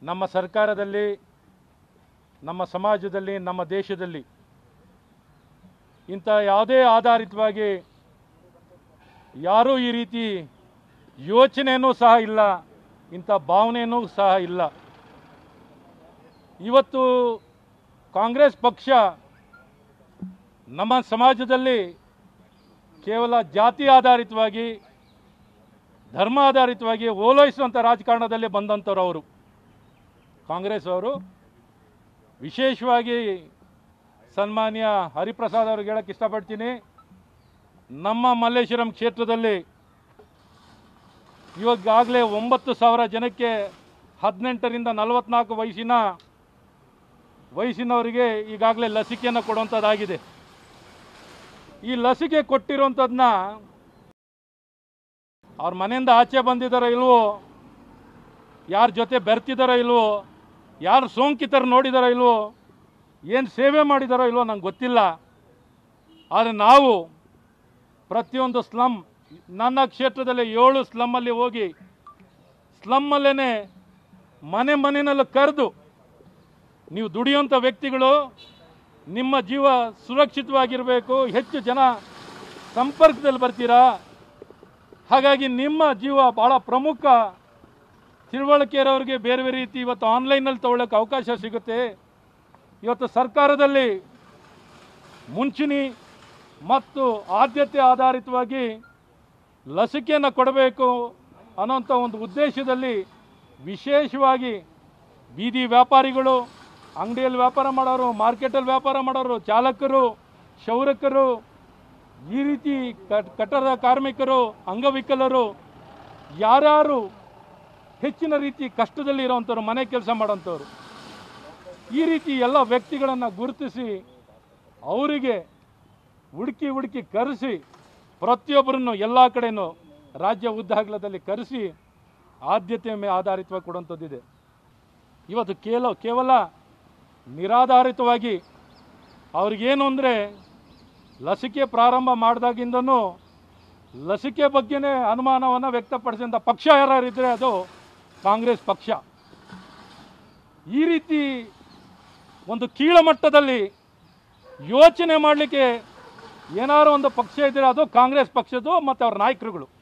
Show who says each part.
Speaker 1: ನಮ್ಮ ಸರ್ಕಾರದಲ್ಲಿ ನಮ್ಮ ಸಮಾಜದಲ್ಲಿ ನಮ್ಮ ದೇಶದಲ್ಲಿ ಇಂಥ ಯಾವುದೇ ಆಧಾರಿತವಾಗಿ ಯಾರೂ ಈ ರೀತಿ ಯೋಚನೆಯೂ ಸಹ ಇಲ್ಲ ಇಂಥ ಭಾವನೆಯೂ ಸಹ ಇಲ್ಲ ಇವತ್ತು ಕಾಂಗ್ರೆಸ್ ಪಕ್ಷ ನಮ್ಮ ಸಮಾಜದಲ್ಲಿ ಕೇವಲ ಜಾತಿ ಆಧಾರಿತವಾಗಿ ಧರ್ಮ ಆಧಾರಿತವಾಗಿ ಓಲೈಸುವಂಥ ರಾಜಕಾರಣದಲ್ಲಿ ಬಂದಂಥವ್ರು ಅವರು ಕಾಂಗ್ರೆಸ್ ಅವರು ವಿಶೇಷವಾಗಿ ಸನ್ಮಾನ್ಯ ಹರಿಪ್ರಸಾದ್ ಅವ್ರಿಗೆ ಹೇಳಕ್ಕೆ ಇಷ್ಟಪಡ್ತೀನಿ ನಮ್ಮ ಮಲ್ಲೇಶ್ವರಂ ಕ್ಷೇತ್ರದಲ್ಲಿ ಇವಾಗಲೇ ಒಂಬತ್ತು ಸಾವಿರ ಜನಕ್ಕೆ ಹದಿನೆಂಟರಿಂದ ನಲವತ್ನಾಲ್ಕು ವಯಸ್ಸಿನ ವಯಸ್ಸಿನವರಿಗೆ ಈಗಾಗಲೇ ಲಸಿಕೆಯನ್ನು ಕೊಡುವಂಥದ್ದಾಗಿದೆ ಈ ಲಸಿಕೆ ಕೊಟ್ಟಿರುವಂಥದ್ದನ್ನ ಅವ್ರ ಮನೆಯಿಂದ ಆಚೆ ಬಂದಿದ್ದಾರೋ ಇಲ್ವೋ ಯಾರ ಜೊತೆ ಬೆರ್ತಿದ್ದಾರೋ ಇಲ್ವೋ ಯಾರು ಸೋಂಕಿತರು ನೋಡಿದಾರೋ ಇಲ್ವೋ ಏನು ಸೇವೆ ಮಾಡಿದಾರೋ ಇಲ್ವೋ ನಂಗೆ ಗೊತ್ತಿಲ್ಲ ಆದರೆ ನಾವು ಪ್ರತಿಯೊಂದು ಸ್ಲಮ್ ನನ್ನ ಕ್ಷೇತ್ರದಲ್ಲಿ ಏಳು ಸ್ಲಮ್ಮಲ್ಲಿ ಹೋಗಿ ಸ್ಲಮ್ಮಲ್ಲೇ ಮನೆ ಮನೆಯಲ್ಲೂ ಕರೆದು ನೀವು ದುಡಿಯುವಂಥ ವ್ಯಕ್ತಿಗಳು ನಿಮ್ಮ ಜೀವ ಸುರಕ್ಷಿತವಾಗಿರಬೇಕು ಹೆಚ್ಚು ಜನ ಸಂಪರ್ಕದಲ್ಲಿ ಬರ್ತೀರಾ ಹಾಗಾಗಿ ನಿಮ್ಮ ಜೀವ ಭಾಳ ಪ್ರಮುಖ ತಿಳುವಳಿಕೆ ಇರೋರಿಗೆ ಬೇರೆ ಬೇರೆ ರೀತಿ ಇವತ್ತು ಆನ್ಲೈನಲ್ಲಿ ತಗೊಳ್ಳೋಕೆ ಅವಕಾಶ ಸಿಗುತ್ತೆ ಇವತ್ತು ಸರ್ಕಾರದಲ್ಲಿ ಮುಂಚೂಣಿ ಮತ್ತು ಆದ್ಯತೆ ಆಧಾರಿತವಾಗಿ ಲಸಿಕೆಯನ್ನು ಕೊಡಬೇಕು ಅನ್ನೋಂಥ ಒಂದು ಉದ್ದೇಶದಲ್ಲಿ ವಿಶೇಷವಾಗಿ ಬೀದಿ ವ್ಯಾಪಾರಿಗಳು ಅಂಗಡಿಯಲ್ಲಿ ವ್ಯಾಪಾರ ಮಾಡೋರು ಮಾರ್ಕೆಟಲ್ಲಿ ವ್ಯಾಪಾರ ಮಾಡೋರು ಚಾಲಕರು ಕ್ಷೌರಕರು ಈ ರೀತಿ ಕಟ್- ಕಟ್ಟಡ ಕಾರ್ಮಿಕರು ಅಂಗವಿಕಲರು ಯಾರ್ಯಾರು ಹೆಚ್ಚಿನ ರೀತಿ ಕಷ್ಟದಲ್ಲಿ ಇರೋವಂಥವ್ರು ಮನೆ ಕೆಲಸ ಮಾಡೋಂಥವ್ರು ಈ ರೀತಿ ಎಲ್ಲ ವ್ಯಕ್ತಿಗಳನ್ನು ಗುರುತಿಸಿ ಅವರಿಗೆ ಹುಡುಕಿ ಹುಡುಕಿ ಕರೆಸಿ ಪ್ರತಿಯೊಬ್ಬರನ್ನು ಎಲ್ಲ ಕಡೆನೂ ರಾಜ್ಯ ಉದ್ದಾಗಲದಲ್ಲಿ ಕರೆಸಿ ಆದ್ಯತೆ ಮೇಲೆ ಆಧಾರಿತವಾಗಿ ಕೊಡುವಂಥದ್ದಿದೆ ಇವತ್ತು ಕೇಲ ಕೇವಲ ನಿರಾಧಾರಿತವಾಗಿ ಅವ್ರಿಗೇನು ಅಂದರೆ ಲಸಿಕೆ ಪ್ರಾರಂಭ ಮಾಡಿದಾಗಿಂದನೂ ಲಸಿಕೆ ಬಗ್ಗೆನೇ ಅನುಮಾನವನ್ನು ವ್ಯಕ್ತಪಡಿಸಿದಂಥ ಪಕ್ಷ ಯಾರಿದ್ರೆ ಅದು ಕಾಂಗ್ರೆಸ್ ಪಕ್ಷ ಈ ರೀತಿ ಒಂದು ಕೀಳಮಟ್ಟದಲ್ಲಿ ಯೋಚನೆ ಮಾಡಲಿಕ್ಕೆ ಏನಾದ್ರು ಒಂದು ಪಕ್ಷ ಇದ್ದರೆ ಅದು ಕಾಂಗ್ರೆಸ್ ಪಕ್ಷದ್ದು ಮತ್ತು ಅವ್ರ ನಾಯಕರುಗಳು